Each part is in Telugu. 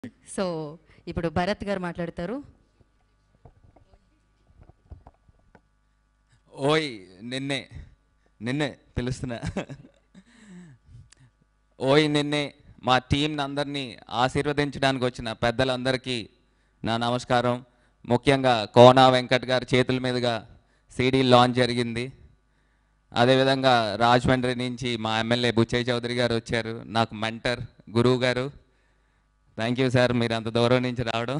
సో ఇప్పుడు భరత్ గారు మాట్లాడతారు ఓయ్ నిన్నే నిన్నే పిలుస్తున్నా ఓయ్ నిన్నే మా టీంని అందరినీ ఆశీర్వదించడానికి వచ్చిన పెద్దలందరికీ నా నమస్కారం ముఖ్యంగా కోనా వెంకట్ గారి చేతుల మీదుగా సీడీ లాంచ్ జరిగింది అదేవిధంగా రాజమండ్రి నుంచి మా ఎమ్మెల్యే బుచ్చయ్య చౌదరి గారు వచ్చారు నాకు మెంటర్ గురువు గారు థ్యాంక్ యూ సార్ మీరు అంత దూరం నుంచి రావడం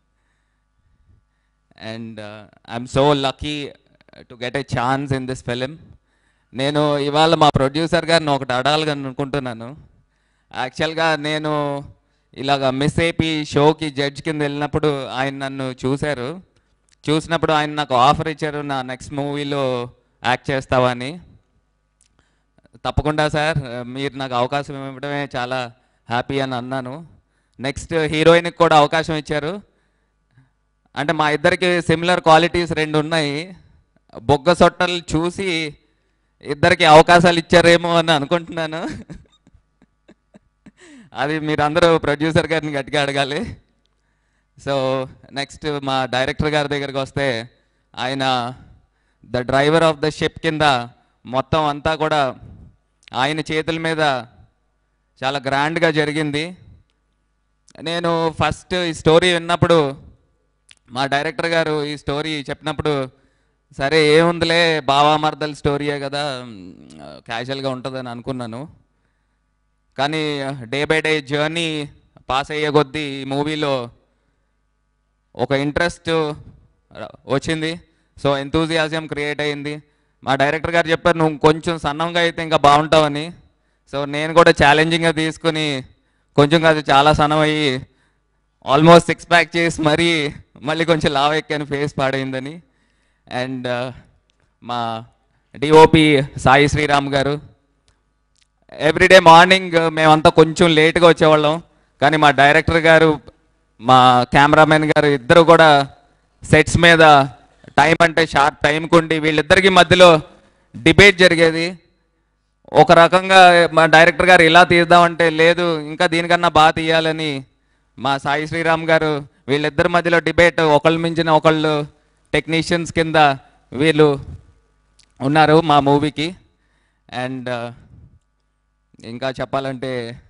and I'm so lucky to get a chance in this film నేను ఇవాళ మా ప్రొడ్యూసర్ గారిని ఒకటి అడగాలని అనుకుంటున్నాను యాక్చువల్గా నేను ఇలాగ మిస్ ఏపీ షోకి జడ్జ్ కింద వెళ్ళినప్పుడు ఆయన నన్ను చూశారు చూసినప్పుడు ఆయన నాకు ఆఫర్ ఇచ్చారు నా నెక్స్ట్ మూవీలో యాక్ట్ చేస్తావని తప్పకుండా సార్ మీరు నాకు అవకాశం ఇవ్వడమే చాలా హ్యాపీ అని అన్నాను నెక్స్ట్ హీరోయిన్కి కూడా అవకాశం ఇచ్చారు అంటే మా ఇద్దరికి సిమిలర్ క్వాలిటీస్ రెండు ఉన్నాయి బొగ్గ సొట్టలు చూసి ఇద్దరికి అవకాశాలు ఇచ్చారేమో అని అనుకుంటున్నాను అది మీరందరూ ప్రొడ్యూసర్ గారిని గట్టిగా అడగాలి సో నెక్స్ట్ మా డైరెక్టర్ గారి దగ్గరికి వస్తే ఆయన the driver of the ship కింద మొత్తం అంతా కూడా ఆయన చేతుల మీద చాలా గ్రాండ్గా జరిగింది నేను ఫస్ట్ ఈ స్టోరీ విన్నప్పుడు మా డైరెక్టర్ గారు ఈ స్టోరీ చెప్పినప్పుడు సరే ఏముందిలే బావా మర్దల్ స్టోరీయే కదా క్యాజువల్గా ఉంటుందని అనుకున్నాను కానీ day by day journey pass అయ్యే కొద్దీ ఈ మూవీలో ఒక ఇంట్రెస్ట్ వచ్చింది సో ఎంతూజియాజం క్రియేట్ అయ్యింది మా డైరెక్టర్ గారు చెప్పారు నువ్వు కొంచెం సన్నంగా అయితే ఇంకా బాగుంటావని సో నేను కూడా ఛాలెంజింగ్గా తీసుకుని కొంచెం కాదు చాలా సన్నం అయ్యి ఆల్మోస్ట్ సిక్స్ ప్యాక్ చేసి మరీ మళ్ళీ కొంచెం లావ్ ఎక్కాను ఫేస్ పాడైందని అండ్ మా DOP Sai Sriram garu everyday morning మేమంతా కొంచెం లేట్గా వచ్చేవాళ్ళం కానీ మా డైరెక్టర్ గారు మా కెమెరామెన్ గారు ఇద్దరు కూడా సెట్స్ మీద టైం అంటే షార్ట్ టైంకి ఉండి వీళ్ళిద్దరికి మధ్యలో డిబేట్ జరిగేది ఒక రకంగా మా డైరెక్టర్ గారు ఇలా తీద్దామంటే లేదు ఇంకా దీనికన్నా బాగా తీయాలని మా సాయి శ్రీరామ్ గారు వీళ్ళిద్దరి మధ్యలో డిబేట్ ఒకళ్ళు మించిన ఒకళ్ళు టెక్నీషియన్స్ కింద వీళ్ళు ఉన్నారు మా మూవీకి అండ్ ఇంకా చెప్పాలంటే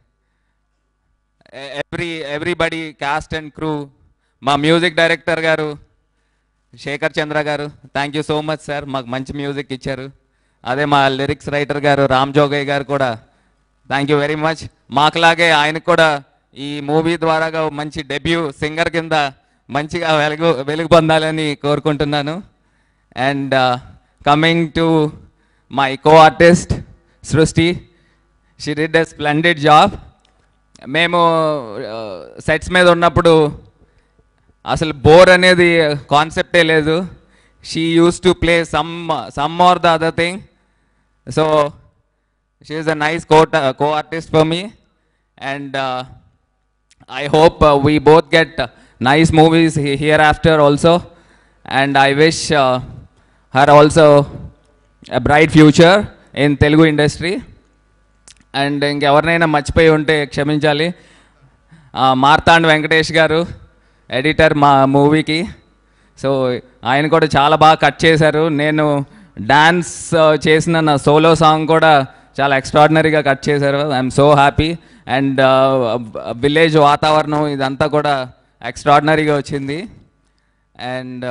every everybody cast and crew మా music director garu Shekhar Chandra garu thank you so much sir మాకు మంచి మ్యూజిక్ ఇచ్చారు అదే మా లిరిక్స్ రైటర్ గారు రామ్ జోగయ్య గారు కూడా థ్యాంక్ యూ వెరీ మచ్ మాకులాగే ఆయనకు కూడా ఈ మూవీ ద్వారాగా మంచి డెబ్యూ సింగర్ కింద మంచిగా వెలుగు వెలుగు పొందాలని కోరుకుంటున్నాను and coming to my co artist Srishti she did a splendid job మేము సెట్స్ మీద ఉన్నప్పుడు అసలు బోర్ అనేది కాన్సెప్టే లేదు she used to play some some or the other thing so she is a nice co co artist for me and I hope we both get nice movies here after also and I wish her also a bright future in Telugu industry and ఇంకెవరినైనా మర్చిపోయి ఉంటే క్షమించాలి ఆ, మార్తాండ్ వెంకటేష్ గారు ఎడిటర్ మా మూవీకి సో ఆయన కూడా చాలా బాగా కట్ చేశారు నేను డ్యాన్స్ చేసిన నా సోలో సాంగ్ కూడా చాలా ఎక్స్ట్రాడినరీగా కట్ చేశారు I'm so happy and village వాతావరణం ఇదంతా కూడా ఎక్స్ట్రాడినరీగా వచ్చింది అండ్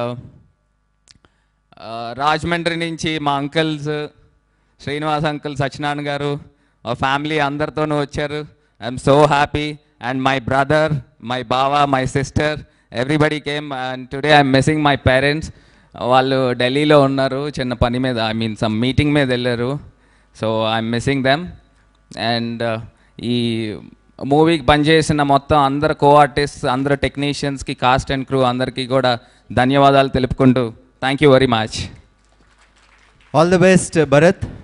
రాజమండ్రి నుంచి మా అంకల్స్ శ్రీనివాస్ అంకుల్ సత్యనారాయణ గారు ఫ్యామిలీ అందరితోనూ వచ్చారు I'm so happy and my brother my బావా my sister everybody came and today I'm missing my parents వాళ్ళు ఢిల్లీలో ఉన్నారు చిన్న పని మీద ఐ మీన్ సమ్ మీటింగ్ మీద వెళ్ళారు so I'm missing them and ఈ మూవీకి పనిచేసిన మొత్తం అందరు కో ఆర్టిస్ట్ అందరు టెక్నీషియన్స్కి కాస్ట్ అండ్ క్రూ అందరికీ కూడా ధన్యవాదాలు తెలుపుకుంటూ thank you very much all the best Bharat